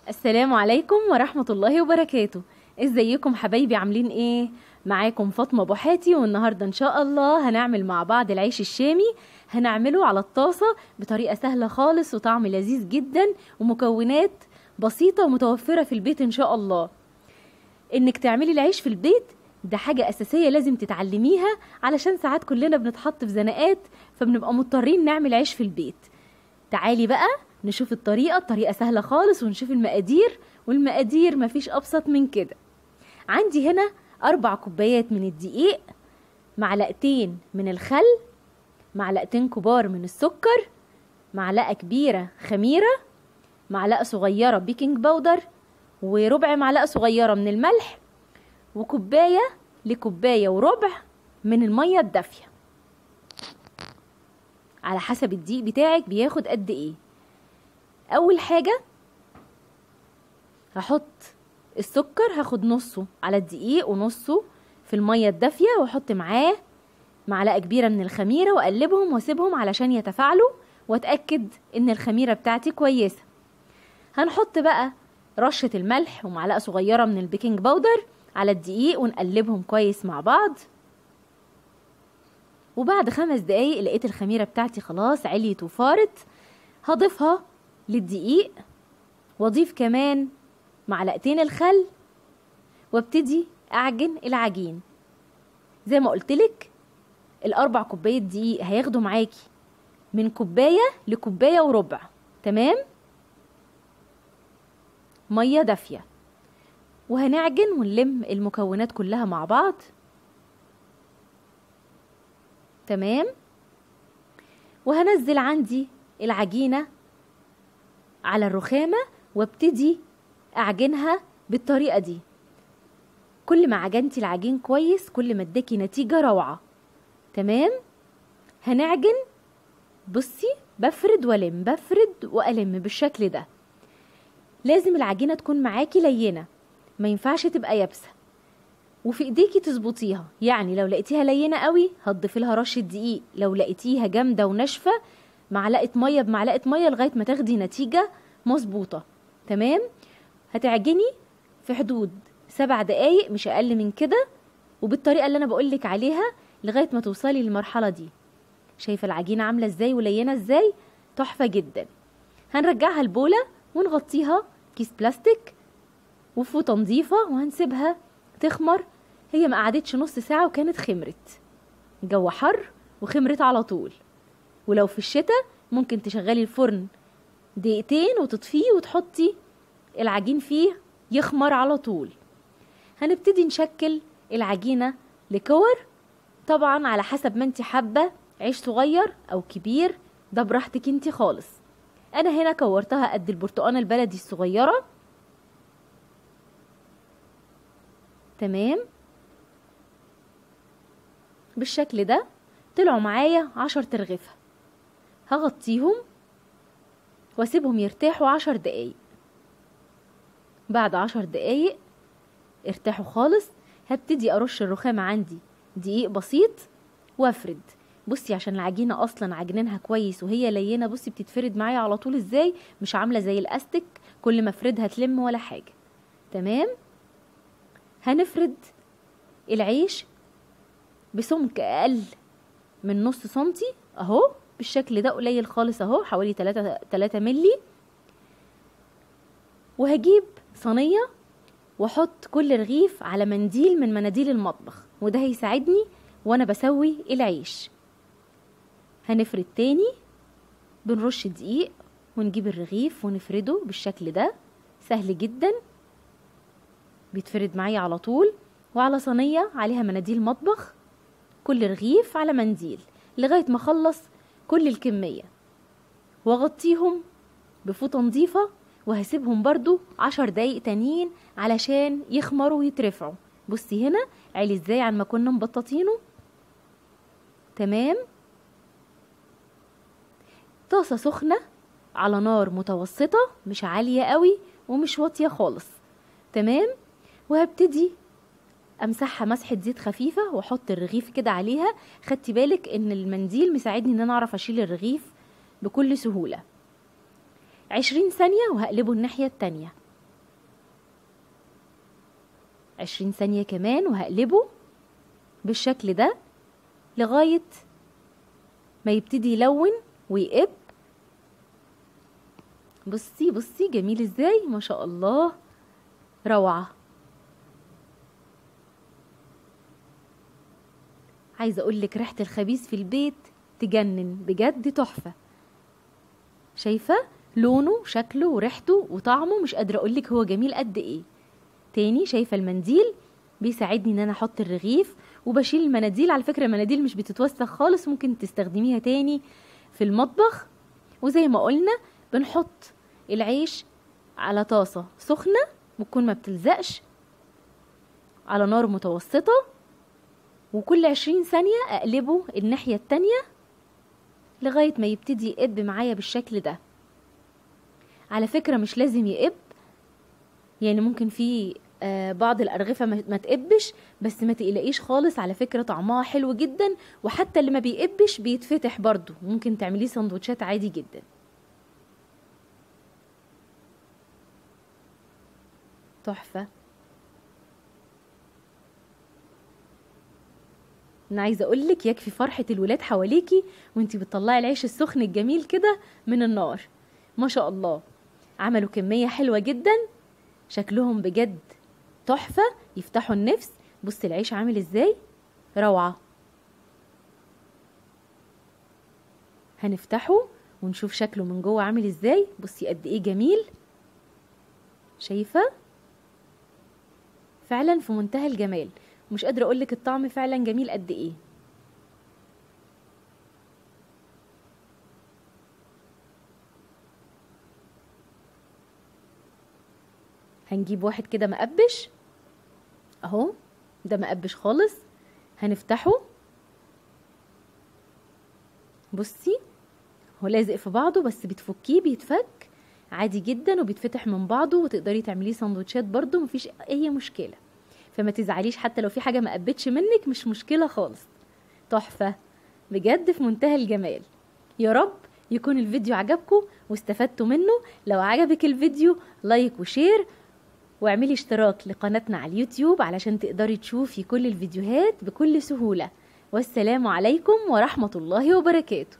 السلام عليكم ورحمة الله وبركاته ازيكم حبايبي عاملين ايه معاكم فاطمة بوحاتي والنهاردة ان شاء الله هنعمل مع بعض العيش الشامي هنعمله على الطاسة بطريقة سهلة خالص وطعم لذيذ جدا ومكونات بسيطة ومتوفرة في البيت ان شاء الله انك تعملي العيش في البيت ده حاجة أساسية لازم تتعلميها علشان ساعات كلنا بنتحط في زنقات فبنبقى مضطرين نعمل عيش في البيت تعالي بقى نشوف الطريقة الطريقة سهلة خالص ونشوف المقادير والمقادير مفيش أبسط من كده عندي هنا أربع كوبايات من الدقيق معلقتين من الخل معلقتين كبار من السكر معلقة كبيرة خميرة معلقة صغيرة بيكنج باودر وربع معلقة صغيرة من الملح وكوباية لكوباية وربع من المية الدافية على حسب الدقيق بتاعك بياخد قد ايه اول حاجة هحط السكر هاخد نصه على الدقيق ونصه في المية الدافية واحط معاه معلقة كبيرة من الخميرة واقلبهم واسيبهم علشان يتفاعلوا واتأكد ان الخميرة بتاعتي كويسة هنحط بقى رشة الملح ومعلقة صغيرة من البيكنج باودر على الدقيق ونقلبهم كويس مع بعض وبعد خمس دقايق لقيت الخميرة بتاعتي خلاص عليت وفارت هضيفها للدقيق واضيف كمان معلقتين الخل وابتدي اعجن العجين زي ما قلتلك الاربع كوبايات دقيق هياخدوا معاكي من كوباية لكوباية وربع تمام مية دافية وهنعجن ونلم المكونات كلها مع بعض تمام وهنزل عندي العجينة على الرخامة وابتدي أعجنها بالطريقة دي كل ما عجنتي العجين كويس كل ما اداكي نتيجة روعة تمام هنعجن بصي بفرد والم بفرد والم بالشكل ده لازم العجينة تكون معاكي لينة ما ينفعش تبقى يابسة وفي ايديكي تظبطيها يعني لو لقيتيها لينة قوي هتضيفي لها رشة دقيق لو لقيتيها جامدة وناشفة معلقة مية بمعلقة مية لغاية ما تاخدي نتيجة مظبوطة تمام هتعجني في حدود سبع دقايق مش أقل من كده وبالطريقة اللي أنا بقولك عليها لغاية ما توصلي للمرحلة دي شايفة العجينة عاملة ازاي ولينة ازاي تحفة جدا هنرجعها البولة ونغطيها كيس بلاستيك وفوطة نظيفة وهنسيبها تخمر هي ما قعدتش نص ساعة وكانت خمرت جو حر وخمرت على طول ولو في الشتاء ممكن تشغلي الفرن دقيقتين وتطفيه وتحطي العجين فيه يخمر على طول هنبتدي نشكل العجينة لكور طبعا على حسب ما انت حابة عيش صغير او كبير ده براحتك انت خالص انا هنا كورتها قد البرتقانة البلدي الصغيرة تمام بالشكل ده طلعوا معايا عشر ترغفة هغطيهم واسيبهم يرتاحوا عشر دقايق بعد عشر دقايق ارتاحوا خالص هبتدي ارش الرخامة عندي دقيق بسيط وافرد بصي عشان العجينة اصلا عجنينها كويس وهي لينة بصي بتتفرد معايا على طول ازاي مش عاملة زي الاستك كل ما افردها تلم ولا حاجة تمام هنفرد العيش بسمك اقل من نص سنتي اهو بالشكل ده قليل خالص اهو حوالي 3 3 ملي وهجيب صينيه واحط كل رغيف على منديل من مناديل المطبخ وده هيساعدني وانا بسوي العيش هنفرد تاني بنرش دقيق ونجيب الرغيف ونفرده بالشكل ده سهل جدا بيتفرد معايا على طول وعلى صينية عليها مناديل مطبخ كل رغيف على منديل لغاية ما اخلص كل الكمية واغطيهم بفوطة نظيفة وهسيبهم برضو عشر دقايق تانيين علشان يخمروا ويترفعوا بصي هنا عالي ازاي عن ما كنا مبططينه تمام طاسة سخنة على نار متوسطة مش عالية قوي ومش واطية خالص تمام وهبتدي امسحها مسحه زيت خفيفه واحط الرغيف كده عليها خدتي بالك ان المنديل مساعدني ان انا اعرف اشيل الرغيف بكل سهوله عشرين ثانيه وهقلبه الناحيه التانية عشرين ثانية كمان وهقلبه بالشكل ده لغاية ما يبتدي يلون ويقب بصي بصي جميل ازاي ما شاء الله روعة عايزة اقولك ريحة الخبيز في البيت تجنن بجد تحفة شايفة لونه وشكله وريحته وطعمه مش قادرة اقولك هو جميل قد ايه تاني شايفة المنديل بيساعدني ان انا احط الرغيف وبشيل المناديل على فكرة المناديل مش بتتوسخ خالص ممكن تستخدميها تاني في المطبخ وزي ما قلنا بنحط العيش على طاسة سخنة وتكون ما بتلزقش على نار متوسطة وكل عشرين ثانية أقلبه الناحية التانية لغاية ما يبتدي يقب معايا بالشكل ده على فكرة مش لازم يقب يعني ممكن في آه بعض الأرغفة ما تقبش بس ما تقلقيش خالص على فكرة طعمها حلو جدا وحتى اللي ما بيقبش بيتفتح برضو ممكن تعمليه سندوتشات عادي جدا تحفة انا عايزه اقولك يكفي فرحه الولاد حواليكي وانتي بتطلعي العيش السخن الجميل كده من النار ما شاء الله عملوا كميه حلوه جدا شكلهم بجد تحفه يفتحوا النفس بصي العيش عامل ازاي روعه هنفتحه ونشوف شكله من جوه عامل ازاي بصي قد ايه جميل شايفه فعلا في منتهى الجمال مش قادره اقولك الطعم فعلا جميل قد ايه هنجيب واحد كده مقبش اهو ده مقبش خالص هنفتحه بصي هو لازق في بعضه بس بتفكيه بيتفك عادي جدا وبيتفتح من بعضه وتقدري تعمليه سندوتشات برضه مفيش اي مشكله فما تزعليش حتى لو في حاجه ما قبتش منك مش مشكله خالص تحفه بجد في منتهى الجمال يا رب يكون الفيديو عجبكم واستفدتوا منه لو عجبك الفيديو لايك وشير واعملي اشتراك لقناتنا على اليوتيوب علشان تقدري تشوفي كل الفيديوهات بكل سهولة والسلام عليكم ورحمة الله وبركاته